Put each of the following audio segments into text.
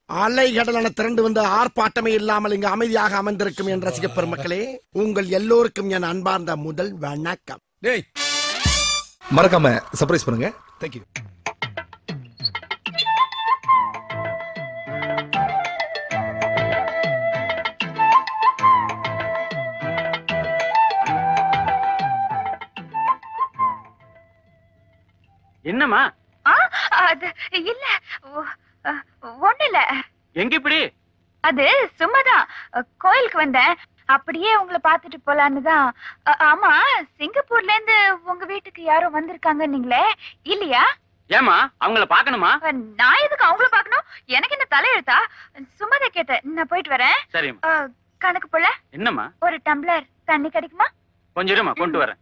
அலைகடலான திரண்டு வந்து ஆர்ப்பாட்டமே இல்லாமல் இங்கு அமைதியாக அமர்ந்திருக்கும் என் ரசிக பெருமக்களே உங்கள் எல்லோருக்கும் என் அன்பார்ந்த முதல் வணக்கம் டேய் மறக்காம சர்ப்ரைஸ் பண்ணுங்க தேங்க்யூ என்னம்மா ஆ, அது இல்ல ஒண்ணு இல்ல எங்க இப்படி அது சும்மாதான் அ, கோயிலுக்கு வந்தேன் அப்படியே உங்களை பார்த்துட்டு போலான்னு தான் அ, ஆமா சிங்கப்பூர்ல இருந்து உங்க வீட்டுக்கு யாரோ வந்திருக்காங்க நீங்களே இல்லையா ஏமா அவங்கள பாக்கணுமா அ, நான் எதுக்கு அவங்கள பார்க்கணும் எனக்கு என்ன தலையெழுத்தா சும்மாதான் கேட்டேன் நான் போயிட்டு வரேன் சரிம்மா அ, கணக்கு போல என்னம்மா ஒரு டம்ளர் தண்ணி கிடைக்குமா கொஞ்சம் இருமா கொண்டு வரேன்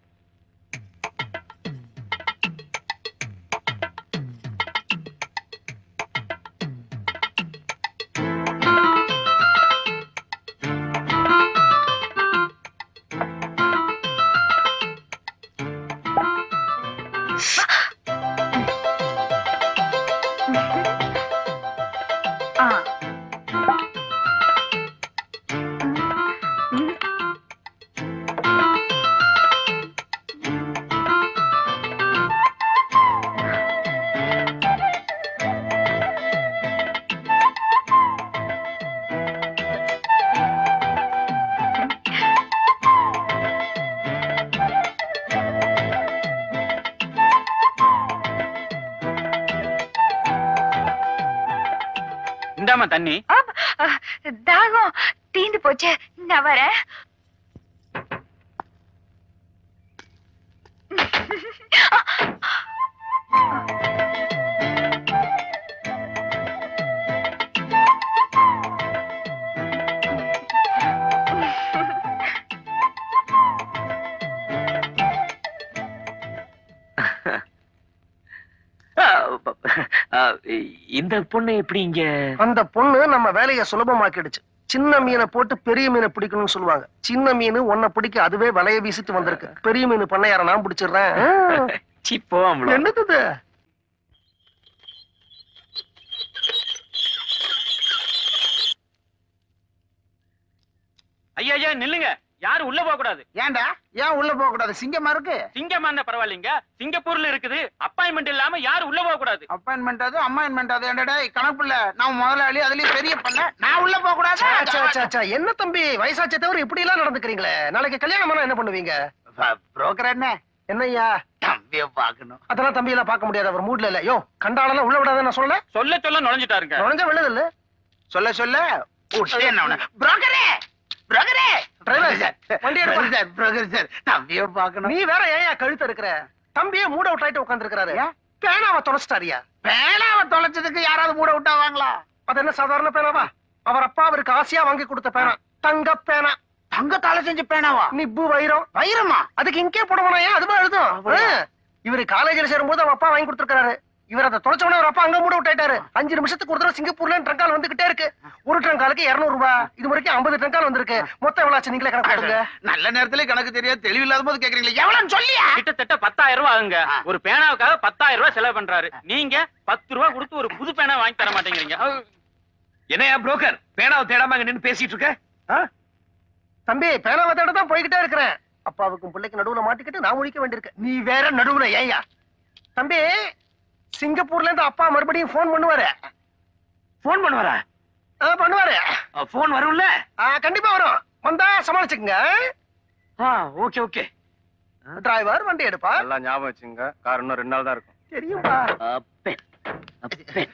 ஆ ம். இந்தாம்மா தண்ணி அப், அ, தாகம் தீந்து போச்சு நான் வரேன் இந்த பொண்ணு எப்படி இங்க அந்த பொண்ணு நம்ம வேலையை சுலபமாக்கிடுச்சு சின்ன மீனை போட்டு பெரிய மீனை பிடிக்கணும்னு சொல்லுவாங்க சின்ன மீன் உன்னை பிடிக்க அதுவே வலைய வீசிட்டு வந்திருக்கு பெரிய மீன் பண்ணையார நான் பிடிச்சிடுறேன் சி போவாம்ல என்னது இது? ஐயா ஐயா நில்லுங்க யாரும் உள்ள போக கூடாது ஏன்டா ஏன் உள்ள போக கூடாது சிங்கமா இருக்கு சிங்கமா இருந்தா பரவாயில்லைங்க சிங்கப்பூர்ல இருக்குது அப்பாயின்மெண்ட் இல்லாம யாரும் உள்ள போக கூடாது அப்பாயின்மெண்ட் அது அம்மாயின்மெண்ட் அது என்னடா கணக்குல நான் முதலாளி அதுலயும் பெரிய பண்ண நான் உள்ள போக சே, சே, சே, கூடாது சே, என்ன தம்பி வயசாச்சே தவிர இப்படி எல்லாம் நடந்துக்கிறீங்களே நாளைக்கு கல்யாணம் பண்ணா என்ன பண்ணுவீங்க புரோக்கர் என்ன என்னய்யா தம்பிய பாக்கணும் அதெல்லாம் தம்பி எல்லாம் பார்க்க முடியாது அவர் மூட்ல இல்ல யோ கண்டாளெல்லாம் உள்ள விடாத நான் சொல்ல சொல்ல சொல்ல நுழைஞ்சிட்டாருங்க நுழைஞ்ச விழுது இல்ல சொல்ல சொல்ல விட்டே என்ன அவன. புரோக்கரே புரோக்கரே டிரைவர் சார், வண்டி எடுப்பா. சார் புரோக்கர் சார் தம்பிய பாக்கணும் நீ வேற ஏயா கழுத்து இருக்கிற தம்பியே மூட அவுட் ஆயிட்டு உட்காந்துருக்காரு ஏன்? பேனாவை தொலைச்சிட்டாரியா பேனாவை தொலைச்சதுக்கு யாராவது மூட விட்டாவாங்களா அது என்ன சாதாரண பேனாவா அவர் அப்பா அவருக்கு ஆசையா வாங்கி கொடுத்த பேனா தங்க பேனா தங்கத்தால செஞ்ச பேனாவா நிப்பு வைரம் வைரமா அதுக்கு இங்கே போடுவானா ஏன் அதுவா எழுதும் அப்படியா? ஆ. இவரு காலேஜ்ல சேரும்போது அவன் அப்பா வாங்கி கொடுத்திருக்காரு இவர் அதை தொலைச்ச உடனே அவர் அப்பா அங்க மூட விட்டாரு அஞ்சு நிமிஷத்துக்கு ஒரு தடவை சிங்கப்பூர்ல ட்ரங்கால் வந்துகிட்டே இருக்கு ஒரு ட்ரங்காலுக்கு இருநூறு ரூபாய் இது வரைக்கும் ஐம்பது ட்ரங்கால் வந்திருக்கு மொத்தம் எவ்வளவு ஆச்சு நீங்களே கணக்கு போடுங்க நல்ல நேரத்துல கணக்கு தெரியாது தெளிவில்லாத போது கேக்குறீங்களா எவ்வளவு சொல்லியா கிட்டத்தட்ட பத்தாயிரம் ரூபாய் ஆகுங்க ஆ. ஒரு பேனாவுக்காக பத்தாயிரம் ரூபாய் செலவு பண்றாரு நீங்க பத்து ரூபாய் கொடுத்து ஒரு புது பேனா வாங்கி தர மாட்டேங்கிறீங்க என்னையா புரோக்கர் பேனாவை தேடாம அங்க நின்னு பேசிட்டு இருக்க ஆ? தம்பி பேனாவை தேட தான் போய்கிட்டே இருக்கிறேன் அப்பாவுக்கும் பிள்ளைக்கு நடுவுல மாட்டிக்கிட்டு நான் ஒழிக்க வேண்டியிருக்கு நீ வேற நடுவுல ஏயா தம்பி சிங்கப்பூர்ல இருந்து அப்பா மறுபடியும் போன் பண்ணுவாரு போன் பண்ணுவாரா ஆ, பண்ணுவாரு போன் வரும்ல ஆ, கண்டிப்பா வரும் வந்தா சமாளிச்சுக்குங்க ஆ ஓகே ஓகே டிரைவர் வண்டி எடுப்பா எல்லாம் ஞாபகம் வச்சுங்க கார் இன்னும் ரெண்டு நாள் தான் இருக்கும் தெரியும்பா பென் பென்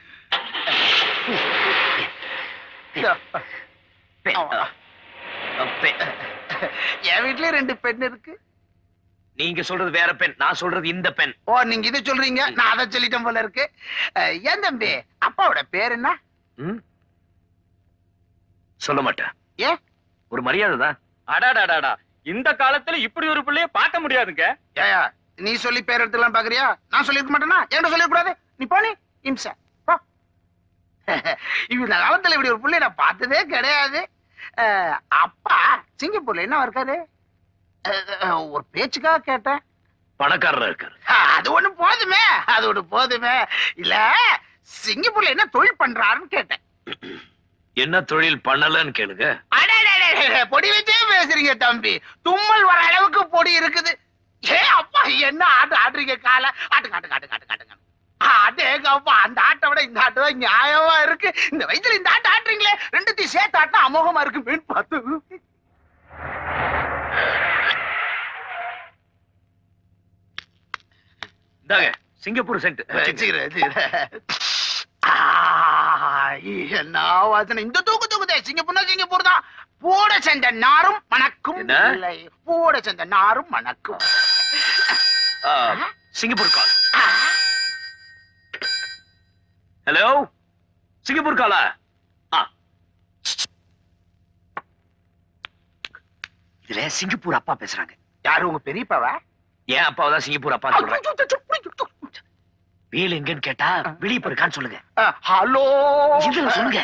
பென் பென் என் வீட்லயே ரெண்டு பெண் இருக்கு நீங்க சொல்றது வேற பென் நான் சொல்றது இந்த பென் ஓ நீங்க இதை சொல்றீங்க நான் அதை சொல்லிட்டேன் போல இருக்கு அஹ், ஏன் தம்பி அப்பாவோட பேர் என்ன ம்? சொல்ல மாட்டேன் ஏன் ஒரு மரியாதை தான் அடாடாடாடா இந்த காலத்துல இப்படி ஒரு பிள்ளைய பார்க்க முடியாதுங்க ஏயா நீ சொல்லி பேர் எடுத்துலாம் பாக்குறியா நான் சொல்லிருக்க மாட்டேனா என்கிட்ட சொல்லிருக்க கூடாது நீ போனி இம்சா போ இந்த காலத்துல இப்படி ஒரு புள்ளைய நான் பார்த்ததே கிடையாது அஹ், அப்பா சிங்கப்பூர்ல என்ன இருக்காரு அஹ், அஹ், ஒரு பேச்சுக்காக கேட்டேன் பணக்காரரா இருக்காரு அஹ், அது ஒண்ணு போதுமே அது ஒண்ணு போதுமே இல்ல சிங்கப்பூர்ல என்ன தொழில் பண்றாருன்னு கேட்டேன் என்ன தொழில் பண்ணலன்னு கேளுங்க அடடடடட, பொடி வச்சே பேசுறீங்க தம்பி தும்மல் வர அளவுக்கு பொடி இருக்குது ஏ அப்பா என்ன ஆட்டு ஆட்டுறீங்க கால ஆட்டு காட்டு காட்டு காட்டு காட்டுங்க அதேங்க அப்பா அந்த ஆட்டை விட இந்த ஆட்டு தான் நியாயமா இருக்கு இந்த வயசுல இந்த ஆட்டு ஆட்டுறீங்களே ரெண்டுத்தையும் சேர்த்து ஆட்டினா அமோகமா இருக்கு மீன் பார்த்து இந்தாங்க சிங்கப்பூர் சென்ட் வச்சுக்கிறேன், வச்சுக்கிறேன். ஆ, என்ன வாசனை இந்த தூக்கு தூக்குதே சிங்கப்பூர்னா சிங்கப்பூர் தான் பூட செஞ்ச நாரும் மணக்கும் என்ன? இல்லை பூட செஞ்ச நாரும் மணக்கும் சிங்கப்பூர் கால் ஹலோ சிங்கப்பூர் காலா ஆ. இதுல சிங்கப்பூர் அப்பா பேசுறாங்க யாரு உங்க பெரியப்பாவா ஏன் அப்பாவை தான் சிங்கப்பூர் அப்பா சொல்றேன் வேலு எங்கன்னு கேட்டா வெளியே போயிருக்கான்னு சொல்லுங்க ஹலோ இதுல சொல்லுங்க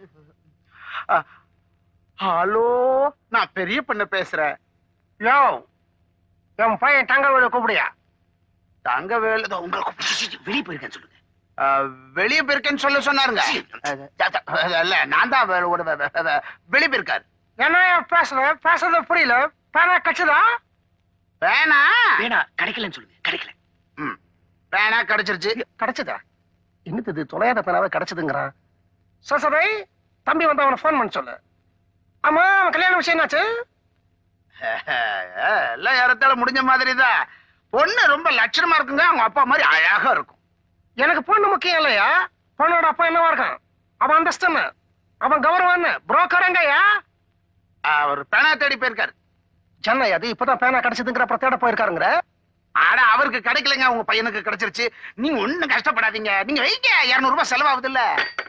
ஹலோ நான் பெரிய பண்ண பேசுறேன் யோ என் பையன் தங்கவேலு கூப்பிடியா தங்க வேலை இதோ உங்களை கூப்பிட்டு- வெளியே போயிருக்கான்னு சொல்லுங்க ஆ, வெளிய போயிருக்கேன்னு சொல்ல சொன்னாருங்க இல்ல நான் தான் வெ- ஒரு வெ- வெ- வெ- வெளிய போயிருக்காரு என்ன பேசுற பேசுறது புரியல பேனா கச்சுதா வேணா வேணா கிடைக்கலன்னு சொல்லுங்க கிடைக்கல ம். வேணா கிடைச்சிருச்சு கிடைச்சதா என்னது இது தொலையாத பேனாவே கிடைச்சதுங்கிறான் சசரை தம்பி வந்து அவனை ஃபோன் பண்ண சொல்லு ஆமா அவன் கல்யாண விஷயம் என்னாச்சு எல்லாம் ஏறத்தாழ முடிஞ்ச மாதிரி தான் பொண்ணு ரொம்ப லட்சணமா இருக்குங்க அவங்க அப்பா மாதிரி அழகா இருக்கும் எனக்கு பொண்ணு முக்கியம் இல்லையா பொண்ணோட அப்பா என்னவா இருக்கான் அவன் அந்தஸ்து என்ன அவன் கௌரவம் என்ன புரோக்கர் எங்கயா அவர் பேனா தேடி போயிருக்காரு சென்னை அது இப்பதான் பேனா கிடைச்சதுங்கிற அப்புறம் தேட போயிருக்காருங்கிற ஆனா அவருக்கு கிடைக்கலங்க உங்க பையனுக்கு கிடைச்சிருச்சு நீங்க ஒண்ணும் கஷ்டப்படாதீங்க நீங்க வைங்க இருநூறு ரூபாய் செலவாகுது இல்ல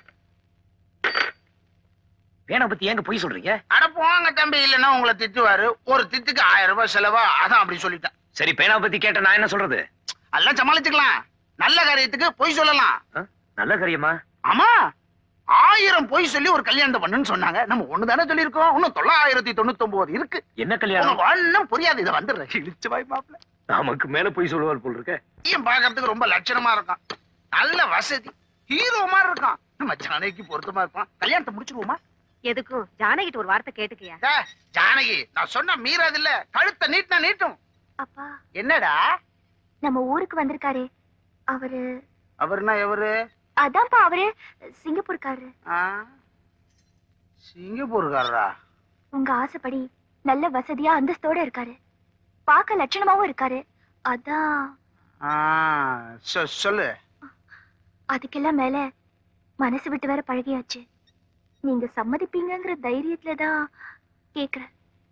வேணா பத்தி ஏங்க போய் சொல்றீங்க அட போங்க தம்பி இல்லைன்னா உங்களை திட்டுவாரு ஒரு திட்டுக்கு ஆயிரம் ரூபாய் செலவா அதான் அப்படி சொல்லிட்டேன் சரி பேனா பத்தி கேட்ட நான் என்ன சொல்றது எல்லாம் சமாளிச்சுக்கலாம் நல்ல காரியத்துக்கு பொய் சொல்லலாம் ஆ? நல்ல காரியமா ஆமா ஆயிரம் பொய் சொல்லி ஒரு கல்யாணத்தை பண்ணுன்னு சொன்னாங்க நம்ம ஒண்ணு தானே சொல்லியிருக்கோம் இன்னும் தொள்ளாயிரத்தி தொண்ணூத்தி ஒன்பது இருக்கு என்ன கல்யாணம் உனக்கு ஒண்ணும் புரியாது இதை வந்துடுறேன் இழிச்சு வாய் மாப்பிள்ள நமக்கு மேல போய் சொல்லுவார் போல் இருக்க பையன் பாக்குறதுக்கு ரொம்ப லட்சணமா இருக்கான் நல்ல வசதி ஹீரோ மாதிரி இருக்கான் நம்ம ஜானகிக்கு பொருத்தமா இருப்பான் கல்யாணத்தை முடிச்சிருவோமா எதுக்கும் ஜானகிட்ட ஒரு வார்த்தை கேட்டுக்கியா டே, ஜானகி நான் சொன்ன மீறாது இல்ல கழுத்தை நீட்டினா நீட்டும் அப்பா என்னடா நம்ம ஊருக்கு வந்திருக்காரு அவரு அவர்னா எவரு அதான்ப்பா அவரு சிங்கப்பூர்காரரு ஆ? சிங்கப்பூர்காரரா உங்க ஆசைப்படி நல்ல வசதியா அந்தஸ்தோட இருக்காரு பார்க்க லட்சணமாவும் இருக்காரு அதான் ஆ, சொ- சொல்லு அதுக்கெல்லாம் மேல மனசு விட்டு வேற பழகியாச்சு நீங்க சம்மதிப்பீங்கங்கிற தைரியத்துல தான் கேக்குறேன்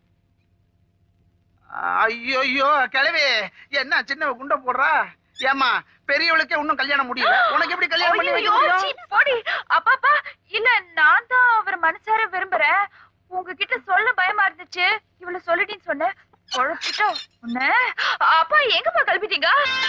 ஐயோ ஐயோ கிழவி என்ன சின்ன குண்ட போடுறா ஏமா பெரியவளுக்கே இன்னும் கல்யாணம் முடியல உனக்கு எப்படி கல்யாணம் பண்ணி வைக்க முடியும் அப்பாப்பா இல்ல நான் தான் அவர் மனசார விரும்புறேன் உங்ககிட்ட சொல்ல பயமா இருந்துச்சு இவ்வளவு சொல்லிட்டேன்னு சொன்னேன் குழப்பிட்டா உன்ன அப்பா எங்கப்பா கிளம்பிட்டீங்க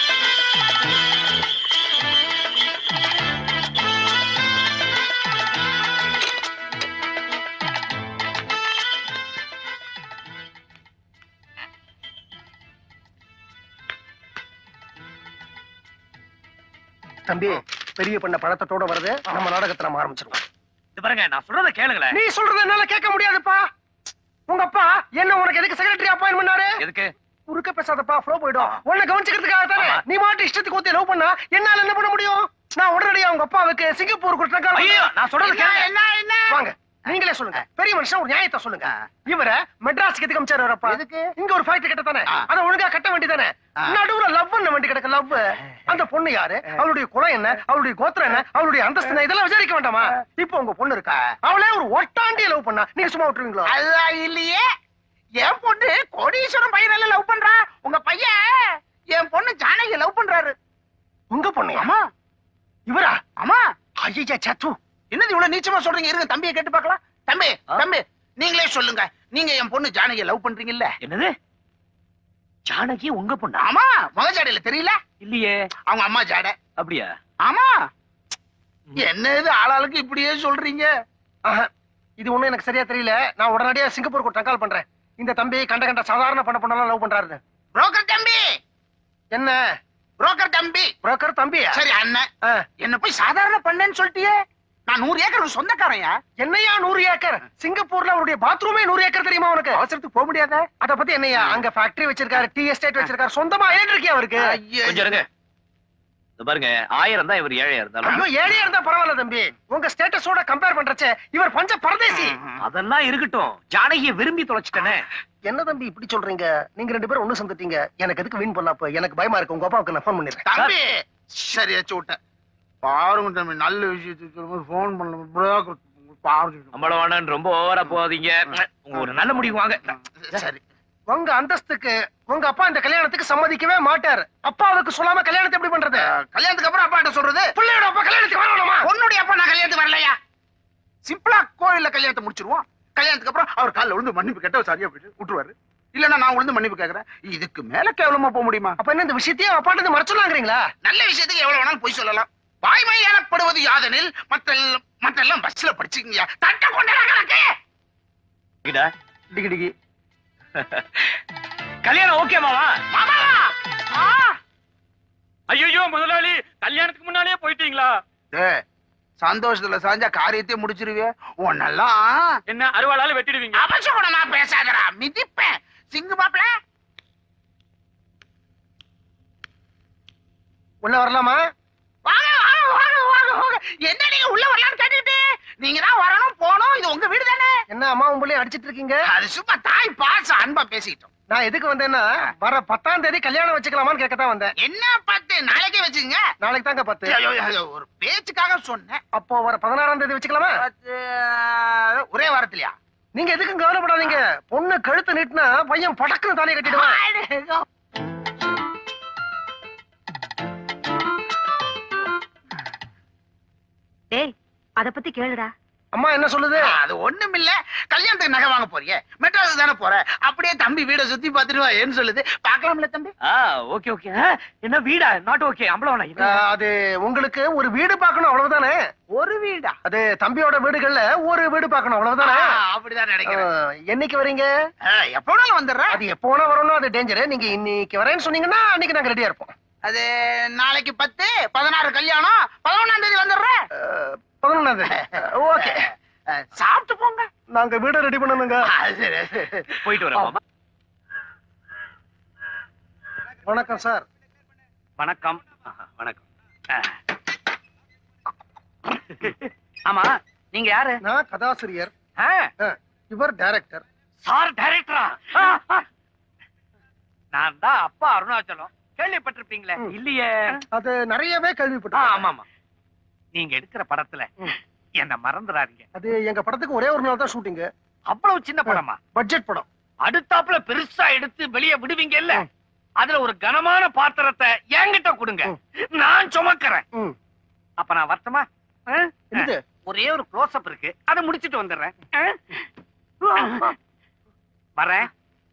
தம்பி பெரிய பண்ண பழத்தத்தோட வருது நம்ம நாடகத்தை நம்ம ஆரம்பிச்சிருவோம் இது பாருங்க நான் சொல்றத கேளுங்களேன் நீ சொல்றது என்னால கேட்க முடியாதுப்பா உங்க அப்பா என்ன உனக்கு எதுக்கு செக்ரட்டரி அப்பாயின் பண்ணாரு எதுக்கு குறுக்க பேசாதப்பா ஃப்ளோ போயிடும் உன்னை கவனிச்சுக்கிறதுக்காக தானே ஆமா. நீ மாட்டு இஷ்டத்துக்கு ஊத்தி லவ் பண்ணா என்னால என்ன பண்ண முடியும் நான் உடனடியா உங்க அப்பாவுக்கு சிங்கப்பூர் கொடுத்தேன் ஐயோ நான் சொல்றது என்ன, கேளுங்க என்ன என்ன வாங்க நீங்களே சொல்லுங்க பெரிய மனுஷன் ஒரு நியாயத்தை சொல்லுங்க இவர மெட்ராஸ்க்கு எதுக்கு அமிச்சாரு வரப்பா எதுக்கு? இங்க ஒரு ஃபைட் கிட்ட தானே ஆ. அத ஒழுங்கா கட்ட வேண்டியதானே ஆ. நடுவுல லவ் பண்ண வேண்டி கிடக்கு லவ் அந்த பொண்ணு யாரு அவளுடைய குலம் என்ன அவளுடைய கோத்திரம் என்ன அவளுடைய அந்தஸ்து என்ன இதெல்லாம் விசாரிக்க வேண்டாமா இப்போ உங்க பொண்ணு இருக்கா அவளே ஒரு ஒட்டாண்டிய லவ் பண்ணா நீங்க சும்மா விட்டுருவீங்களா அதான் இல்லையே என் பொண்ணு கோடீஸ்வரம் பையனால லவ் பண்றா உங்க பையன் என் பொண்ணு ஜானகி லவ் பண்றாரு உங்க பொண்ணு ஆமா இவரா ஆமா ஐயா சத்து என்னது இவ்வளவு நீச்சமா சொல்றீங்க இருங்க தம்பியை கேட்டு பார்க்கலாம் தம்பி தம்பி நீங்களே சொல்லுங்க நீங்க என் பொண்ணு ஜானகியை லவ் பண்றீங்கல்ல என்னது ஜானகி உங்க பொண்ணா ஆமா முத ஜாடையில தெரியல இல்லையே அவங்க அம்மா ஜாடை அப்படியா ஆமா என்ன இது ஆளாளுக்கு இப்படியே சொல்றீங்க ஆஹா, இது ஒண்ணும் எனக்கு சரியா தெரியல நான் உடனடியா சிங்கப்பூருக்கு ஒரு கால் பண்றேன் இந்த தம்பி கண்ட கண்ட சாதாரண பண்ண பொண்ணெல்லாம் லவ் பண்றாரு புரோக்கர் தம்பி என்ன புரோக்கர் தம்பி புரோக்கர் தம்பியா சரி அண்ணன் ஆ, என்ன போய் சாதாரண பண்ணேன்னு சொல்லிட்டியே நான் நூறு ஏக்கருக்கு சொந்தக்காரன்யா என்னையா நூறு ஏக்கர் சிங்கப்பூர்ல அவருடைய பாத்ரூமே நூறு ஏக்கர் தெரியுமா உனக்கு அவசரத்துக்கு போக முடியாத அத பத்தி என்னையா அங்க ஃபேக்டரி வச்சிருக்காரு டீ எஸ்டேட் வச்சிருக்காரு சொந்தமா ஏன் இருக்கியா அவருக்கு கொஞ்சம் இருங்க இந்த பாருங்க ஆயிரம் தான் இவர் ஏழையா இருந்தாலும் ஐயோ ஏழையா இருந்தா பரவாயில்ல தம்பி உங்க ஸ்டேட்டஸோட கம்பேர் பண்றச்சே இவர் பஞ்ச பரதேசி அதெல்லாம் இருக்கட்டும் ஜானகிய விரும்பி தொலைச்சிட்டனே என்ன தம்பி இப்படி சொல்றீங்க நீங்க ரெண்டு பேரும் ஒண்ணு சந்துட்டீங்க எனக்கு எதுக்கு வீண் பண்ணா அப்ப எனக்கு பயமா இருக்கு உங்க அப்பாவுக்கு நான் ஃபோன் பண்ணிடுறேன் தம்பி சரி வச்சு விட்டேன் பாருங்க தம்பி நல்ல விஷயத்துக்கு போன் பண்ண புரோக்கர் பாருங்க அம்பளவானன் ரொம்ப ஓவரா போகாதீங்க உங்க ஒரு நல்ல முடிவு வாங்க சரி உங்க அந்தஸ்துக்கு உங்க அப்பா இந்த கல்யாணத்துக்கு சம்மதிக்கவே மாட்டார் அப்பாவுக்கு சொல்லாம கல்யாணத்தை எப்படி பண்றது அஹ், கல்யாணத்துக்கு அப்புறம் அப்பாட்ட சொல்றது பிள்ளையோட அப்பா கல்யாணத்துக்கு வரணுமா பொண்ணுடைய அப்பா நான் கல்யாணத்துக்கு வரலையா சிம்பிளா கோயில்ல கல்யாணத்தை முடிச்சிருவோம் கல்யாணத்துக்கு அப்புறம் அவர் காலில் விழுந்து மன்னிப்பு கேட்ட சரியா போயிட்டு விட்டுருவாரு இல்லன்னா நான் விழுந்து மன்னிப்பு கேக்குறேன் இதுக்கு மேல கேவலமா போக முடியுமா அப்ப என்ன இந்த விஷயத்தையே அப்பாட்ட இருந்து மறைச்சலாங்கிறீங்களா நல்ல விஷயத்துக்கு எவ்வளவு வேணாலும் போய் சொல்லலாம் வாய்மை எனப்படுவது யாதெனில் மத்த மத்தெல்லாம் பஸ்ல படிச்சுக்கீங்க தட்ட கொண்டா கணக்கு இதா, டிகி டிகி கல்யாணம் ஓகே மாமா மாமாவா ஆ! ஐயோ முதலாளி கல்யாணத்துக்கு முன்னாலே போயிட்டீங்களா டேய், சந்தோஷத்துல சாஞ்சா காரியத்தை முடிச்சிருவே உன்னெல்லாம் என்ன அறுவாளால வெட்டிடுவீங்க அவசகுணமா பேசாதடா மிதிப்பேன் சிங்கு மாப்பிள உள்ள வரலாமா வாங்க வாங்க வாங்க வாங்க வாங்க என்ன நீங்க உள்ள வரலாம்னு கேட்டுக்கிட்டு நீங்க தான் வரணும் போகணும் இது உங்க வீடு தானே என்ன அம்மா உங்களே அடிச்சிட்டு இருக்கீங்க அது சும்மா தாய் பாசம் அன்பா பேசிக்கிட்டோம் நான் எதுக்கு வந்தேன்னா வர பத்தாம் தேதி கல்யாணம் வச்சுக்கலாமான்னு கேட்கத்தான் வந்தேன் என்ன பத்து நாளைக்கே வச்சுங்க நாளைக்கு தாங்க பத்து ஐயோ, ஐயோ, ஒரு பேச்சுக்காக சொன்னேன் அப்போ வர பதினாறாம் தேதி வச்சுக்கலாமா பத்து, ஒரே வாரத்திலயா நீங்க எதுக்கும் கவலைப்படாதீங்க பொண்ணு கழுத்து நீட்டினா பையன் படக்குன்னு தாலியை கட்டிடுவான் டேய் அத பத்தி கேளுடா அம்மா என்ன சொல்லுது அது ஒண்ணும் இல்ல கல்யாணத்துக்கு நகை வாங்க போறியே மெட்ராஸ் தானே போற அப்படியே தம்பி வீட சுத்தி பார்த்துட்டு வா ஏன்னு சொல்லுது பாக்கலாம்ல தம்பி ஆ ஓகே ஓகே என்ன வீடா நாட் ஓகே அம்பளவானா ஆஹ், அது உங்களுக்கு ஒரு வீடு பார்க்கணும் அவ்வளவுதானே ஒரு வீடா அது தம்பியோட வீடுகள்ல ஒரு வீடு பார்க்கணும் அவ்வளவுதானே ஆ, அப்படிதான் நினைக்கிறேன் ஆஹ், என்னைக்கு வரீங்க ஆ, எப்ப வேணாலும் வந்துடுறேன் அது எப்போ வேணா வரணும் அது டேஞ்சர் நீங்க இன்னைக்கு வரேன்னு சொன்னீங்கன்னா அன்னைக்கு நாங்க ரெடியா இருப்போம் அது நாளைக்கு பத்து பதினாறு கல்யாணம் பதினொன்னாம் தேதி வந்துடுறேன் ஆஹ், பதினொன்னாவது ஓகே ஆ, சாப்பிட்டு போங்க நாங்க வீடு ரெடி பண்ணணுங்க அது சரி, அது சரி. போயிட்டு வரேன் மாமா வணக்கம் சார் வணக்கம் ஆஹா, வணக்கம் ஆ. ஆமா நீங்க யாரு நான் கதாசிரியர் ஆ, ஆஹ், இவர் டைரக்டர் சார் டைரக்டரா நான் தான் அப்பா அருணாச்சலம் கேள்விப்பட்டிருப்பீங்களே ம். இல்லையே அது நிறையவே ஆ, கேள்விப்பட்டேன் ஆமா ஆமா நீங்க எடுக்கிற படத்துல ம். என்ன மறந்துடாதீங்க அது எங்க படத்துக்கு ஒரே ஒரு நாள் தான் ஷூட்டிங் அவ்வளவு சின்ன படமா பட்ஜெட் படம் அடுத்தாப்புல பெருசா எடுத்து வெளியே விடுவீங்க இல்ல அதுல ஒரு கனமான பாத்திரத்தை என்கிட்ட கொடுங்க நான் சுமக்கிறேன் ம். அப்ப நான் வரட்டுமா ஆ? என்னது ஒரே ஒரு க்ளோஸ் அப் இருக்கு அதை முடிச்சிட்டு வந்துடுறேன் ஆ? வரேன்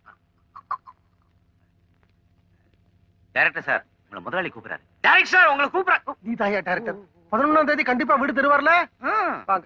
டைரக்டர் சார் உங்களை முதலாளி கூப்பிடுறாரு டைரக்டர் சார் உங்களை கூப்பிடுறாரு நீ தாயா டைரக்டர் பதினொன்னாம் தேதி கண்டிப்பா வீடு தருவார்ல வாங்க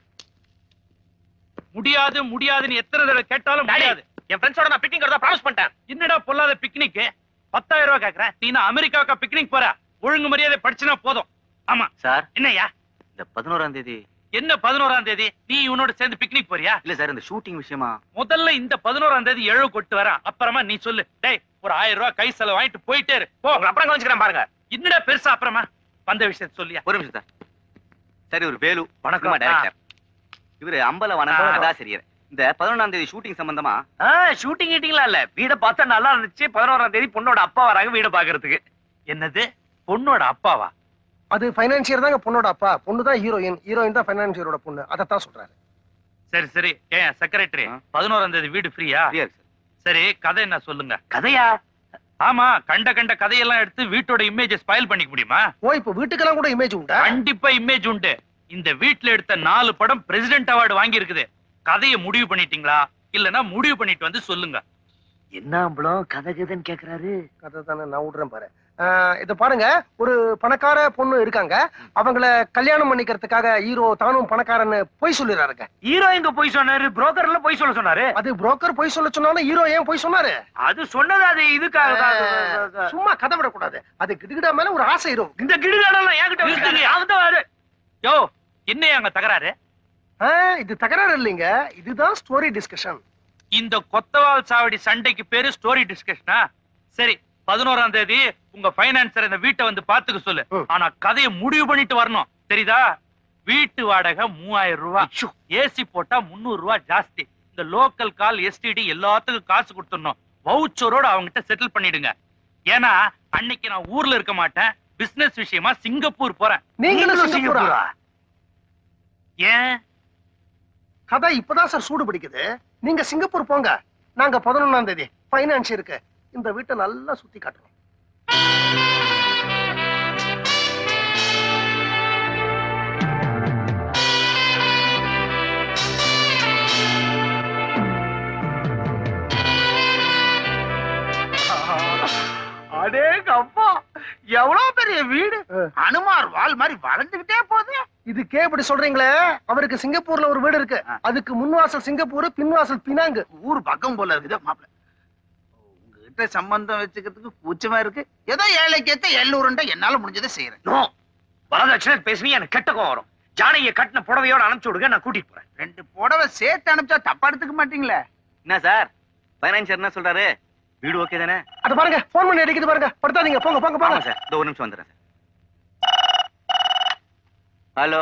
முடியாது முடியாதுன்னு எத்தனை தடவை கேட்டாலும் முடியாது என் ஃப்ரெண்ட்ஸோட நான் பிக்னிக் வரதா ப்ராமிஸ் பண்ணிட்டேன் என்னடா பொல்லாத பிக்னிக் பத்தாயிரம் ரூபாய் கேக்குறேன் நீ நான் அமெரிக்காவுக்கு பிக்னிக் போற ஒழுங்கு மரியாதை படிச்சுனா போதும் ஆமா சார் என்னய்யா இந்த பதினோராம் தேதி என்ன பதினோராம் தேதி நீ இவனோட சேர்ந்து பிக்னிக் போறியா இல்ல சார் இந்த ஷூட்டிங் விஷயமா முதல்ல இந்த பதினோராம் தேதி எழுவு கொட்டு வரேன் அப்புறமா நீ சொல்லு டேய் ஒரு ஆயிரம் ரூபாய் கை செலவு வாங்கிட்டு போயிட்டே இரு போ உங்களை அப்புறம் கவனிச்சுக்கிறேன் பாருங்க என்னடா பெருசா அப்புறமா வந்த விஷயத்த சொல்லியா ஒரு நிமிஷம் சார் சரி ஒரு வேலு வணக்கம். டைரக்டர் இவரு அம்பலவனம் ஆ. கதாசிரியர் இந்த பதினொன்றாம் தேதி ஷூட்டிங் சம்பந்தமா ஷூட்டிங் கீட்டிங்லாம் இல்ல வீட பார்த்தா நல்லா இருந்துச்சு பதினோராம் தேதி பொண்ணோட அப்பா வராங்க வீட பாக்குறதுக்கு என்னது பொண்ணோட அப்பாவா அது பைனான்சியர் தாங்க பொண்ணோட அப்பா பொண்ணு தான் ஹீரோயின் ஹீரோயின் தான் பைனான்சியரோட பொண்ணு அதைத்தான் சொல்றாரு சரி சரி ஏன் செக்ரட்டரி ஆ. பதினோராம் தேதி வீடு ஃப்ரீயா சரியா இருக்கு சார் சரி கதை என்ன சொல்லுங்க கதையா ஆமா கண்ட கண்ட கதையெல்லாம் எடுத்து வீட்டோட இமேஜ் ஸ்பாயில் பண்ணிக்க முடியுமா ஓ இப்ப வீட்டுக்கெல்லாம் கூட இமேஜ் உண்டா கண்டிப்பா இமேஜ் உண்டு இந்த வீட்ல எடுத்த நாலு படம் பிரசிடென்ட் அவார்டு வாங்கி இருக்குது கதையை முடிவு பண்ணிட்டீங்களா இல்லனா முடிவு பண்ணிட்டு வந்து சொல்லுங்க என்ன அம்பளம் கதை கதைன்னு கேக்குறாரு கதை தானே நான் விடுறேன் பாரு ஆஹ் இத பாருங்க ஒரு பணக்கார பொண்ணு இருக்காங்க அவங்கள கல்யாணம் பண்ணிக்கிறதுக்காக ஹீரோ தானும் பணக்காரன்னு பொய் சொல்லிடுறாருங்க ஹீரோ எங்க போய் சொன்னாரு புரோக்கர்ல போய் சொல்ல சொன்னாரு அது புரோக்கர் பொய் சொல்ல சொன்னாலும் ஹீரோ ஏன் பொய் சொன்னாரு அது சொன்னது அது இதுக்காக தான். ஆஹ் சும்மா கதை விடக்கூடாது அது கிடுகிடா மேல ஒரு ஆசை இருக்கும் இந்த கிடுகாடெல்லாம் என்கிட்ட நிறுத்துங்க. வச்சுட்டாங்க. அவன் தான் வாரு. யோ என்ன அங்க தகராறு ஆ, இது தகராறு இல்லைங்க இதுதான் ஸ்டோரி டிஸ்கஷன் இந்த கொத்தவால் சாவடி சண்டைக்கு பேரு ஸ்டோரி டிஸ்கஷனா சரி பதினோராம் தேதி உங்க பைனான்சர் இந்த வீட்டை வந்து பாத்துக்க சொல்லு ம். ஆனா கதையை முடிவு பண்ணிட்டு வரணும் தெரியுதா வீட்டு வாடகை மூவாயிரம் ரூபாய் ஏசி போட்டா முந்நூறு ரூபாய் ஜாஸ்தி இந்த லோக்கல் கால் எஸ்டிடி எல்லாத்துக்கும் காசு கொடுத்துடணும் வவுச்சரோட அவங்ககிட்ட செட்டில் பண்ணிடுங்க ஏன்னா அன்னைக்கு நான் ஊர்ல இருக்க மாட்டேன் பிசினஸ் விஷயமா சிங்கப்பூர் போறேன் நீங்களும் சிங்கப்பூரா ஏன் கதை இப்பதான் சார் சூடு பிடிக்குது நீங்க சிங்கப்பூர் போங்க நாங்க பதினொன்னாம் தேதி பைனான்ஸ் இருக்கு இந்த வீட்டை நல்லா சுத்தி காட்டுறோம் அடேங்க அப்பா எவ்வளவு பெரிய வீடு ஆ. அனுமார் வால் மாதிரி வளர்ந்துகிட்டே போகுது இதுக்கே இப்படி சொல்றீங்களே அவருக்கு சிங்கப்பூர்ல ஒரு வீடு இருக்கு அதுக்கு முன்வாசல் சிங்கப்பூர் பின்வாசல் பினாங்கு ஊர் பக்கம் போல இருக்குது மாப்பிள்ள உங்ககிட்ட சம்பந்தம் வச்சுக்கிறதுக்கு கூச்சமா இருக்கு ஏதோ ஏழைக்கு ஏத்த எல்லூருண்ட என்னால முடிஞ்சதை செய்யறேன் நோ வரதட்சணை பேசுனீங்க எனக்கு கெட்ட கோவம் வரும் ஜானகிய கட்டின புடவையோட அனுப்பிச்சு விடுங்க நான் கூட்டிட்டு போறேன் ரெண்டு புடவை சேர்த்து அனுப்பிச்சா தப்பா எடுத்துக்க மாட்டீங்களே என்ன சார் பைனான்சியர் என்ன சொல்றாரு வீடு ஓகே தானே அது பாருங்க போன் பண்ணி அடிக்குது பாருங்க படுத்தாதீங்க போங்க போங்க ஆமா போங்க சார் இந்த ஒரு நிமிஷம் வந்துடுறேன் சார் ஹலோ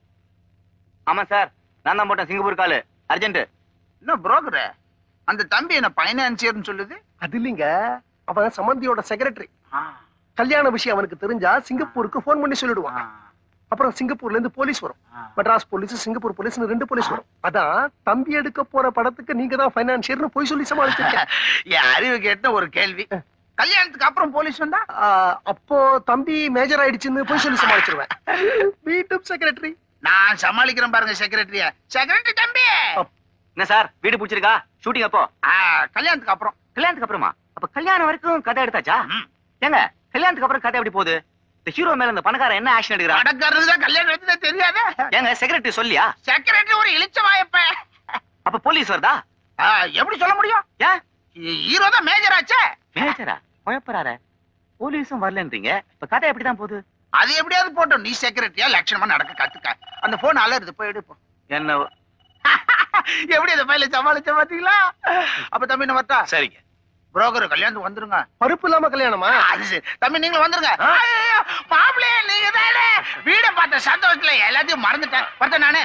ஆமா சார் நான் தான் போட்டேன் சிங்கப்பூர் காலு அர்ஜென்ட் என்ன புரோக்கர் அந்த தம்பி என்ன பைனான்சியர்னு சொல்லுது அது இல்லைங்க அவன் சமந்தியோட செக்ரட்டரி கல்யாண விஷயம் அவனுக்கு தெரிஞ்சா சிங்கப்பூருக்கு போன் பண்ணி சொல்லிடுவான் அப்புறம் சிங்கப்பூர்ல இருந்து போலீஸ் வரும் மெட்ராஸ் போலீஸ் சிங்கப்பூர் போலீஸ் ரெண்டு போலீஸ் வரும் அதான் தம்பி எடுக்க போற படத்துக்கு நீங்க தான் பைனான்சியர்னு போய் சொல்லி சமாளிச்சிருக்கேன் என் அறிவு கேட்ட ஒரு கேள்வி கல்யாணத்துக்கு அப்புறம் போலீஸ் வந்தா ஆஹ், அப்போ தம்பி மேஜர் ஆயிடுச்சுன்னு போய் சொல்லி சமாளிச்சிருவேன் வீட்டு செக்ரட்டரி நான் சமாளிக்கிறேன் பாருங்க செக்ரட்டரிய செக்ரட்டரி தம்பி என்ன சார் வீடு பிடிச்சிருக்கா ஷூட்டிங் அப்போ ஆ, கல்யாணத்துக்கு அப்புறம் கல்யாணத்துக்கு அப்புறமா அப்ப கல்யாணம் வரைக்கும் கதை எடுத்தாச்சா ம். ஏங்க கல்யாணத்துக்கு அப்புறம் கதை எப்படி போகுது இந்த ஹீரோ மேல இந்த பணக்காரன் என்ன ஆக்ஷன் எடுக்கிறான் பணக்காரருக்கு தான் கல்யாணம் வச்சதே தெரியாத ஏங்க செக்ரட்டரி சொல்லியா செக்ரட்டரி ஒரு இழிச்ச வாயப்ப அப்ப போலீஸ் வருதா எப்படி சொல்ல முடியும் ஏன் ஹீரோ தான் மேஜர் ஆச்சே மேஜரா குழப்பறார போலீஸும் வரலன்றீங்க இப்ப கதை எப்படிதான் போகுது அது எப்படியாவது போட்டோம் நீ செக்ரட்டரியா லட்சணமா நடக்க கத்துக்க அந்த போன் அலருது போய் எடுப்போம் என்ன எப்படி அந்த பையில சமாளிச்ச பாத்தீங்களா அப்ப தம்பி நான் வரட்டா சரிங்க புரோக்கர் கல்யாணத்துக்கு வந்துருங்க பருப்பு இல்லாம கல்யாணமா அது சரி தம்பி நீங்க வந்துருங்க ஐயையோ, மாப்பிள்ளையே நீங்க தானே வீட பார்த்த சந்தோஷத்துல எல்லாத்தையும் மறந்துட்டேன் பார்த்தேன் நானு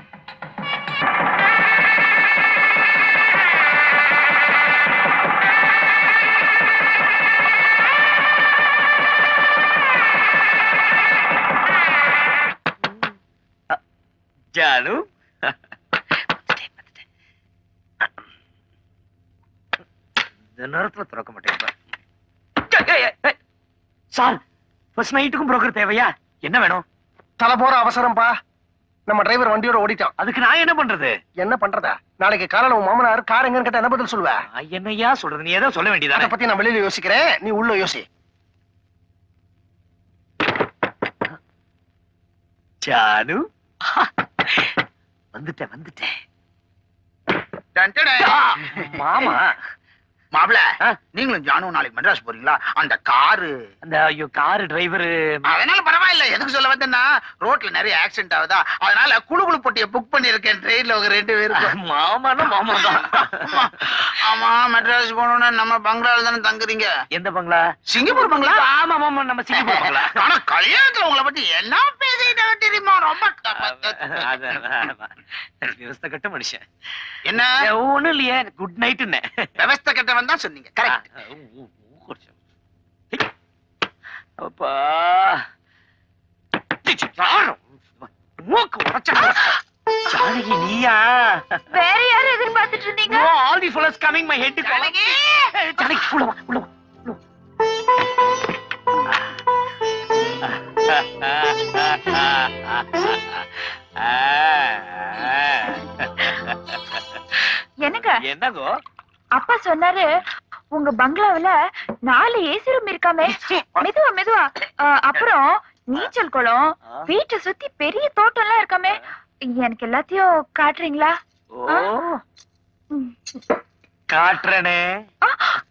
ஜானு இந்த நேரத்துல திறக்க மாட்டேன் சார் ஃபர்ஸ்ட் நைட்டுக்கும் புரோக்கர் தேவையா என்ன வேணும் தலை போற அவசரம்பா நம்ம டிரைவர் வண்டியோட ஓடிட்டான் அதுக்கு நான் என்ன பண்றது என்ன பண்றதா நாளைக்கு காலையில உன் மாமனார் கார் எங்கன்னு கேட்டா என்ன பதில் சொல்லுவ நான் என்னையா சொல்றது நீ ஏதோ சொல்ல அத வேண்டியதானே பத்தி நான் வெளியில யோசிக்கிறேன் நீ உள்ள யோசி ஜானு வந்துட்டேன் வந்துட்டேன் டன், டன், டன். மாமா மாப்பிள நீங்களும் ஜானும் நாளைக்கு மெட்ராஸ் போறீங்களா அந்த காரு அந்த ஐயோ கார் டிரைவர் அதனால பரவாயில்ல எதுக்கு சொல்ல வந்தேன்னா ரோட்ல நிறைய ஆக்சிடென்ட் ஆகுதா அதனால குழு குழு பொட்டியை புக் பண்ணிருக்கேன் ட்ரெயின்ல ஒரு ரெண்டு பேருக்கு மாமானா மாமா தான் ஆமா. ஆமா மெட்ராஸ் போனோம்னா நம்ம பங்களால தானே தங்குறீங்க எந்த பங்களா சிங்கப்பூர் பங்களா ஆமா மாமா நம்ம சிங்கப்பூர் பங்களா ஆனா கல்யாணத்துல உங்களை பத்தி என்ன பேசிட்டு தெரியுமா ரொம்ப விவஸ்த கட்ட மனுஷன் என்ன ஒண்ணும் இல்லையே குட் நைட் விவஸ்த கெட்டவன் தான் சொன்னீங்க கரெக்ட் அப்பா மூக்கு உடைச்ச ஜானகி நீயா வேற யாரும் எதிர்பார்த்துட்டு இருந்தீங்க all the fellows coming my head Janaki! Janaki உள்ள வா உள்ள வா உள்ள என்னங்க என்னங்கோ அப்பா சொன்னாரு உங்க பங்களாவுல நாலு ஏசி ரூம் இருக்காமே மெதுவா மெதுவா ஆ, அப்புறம் நீச்சல் குளம் வீட்டை சுத்தி பெரிய தோட்டம் எல்லாம் இருக்காமே எனக்கு எல்லாத்தையும் காட்டுறீங்களா ஓ காட்டுறனே ஆ,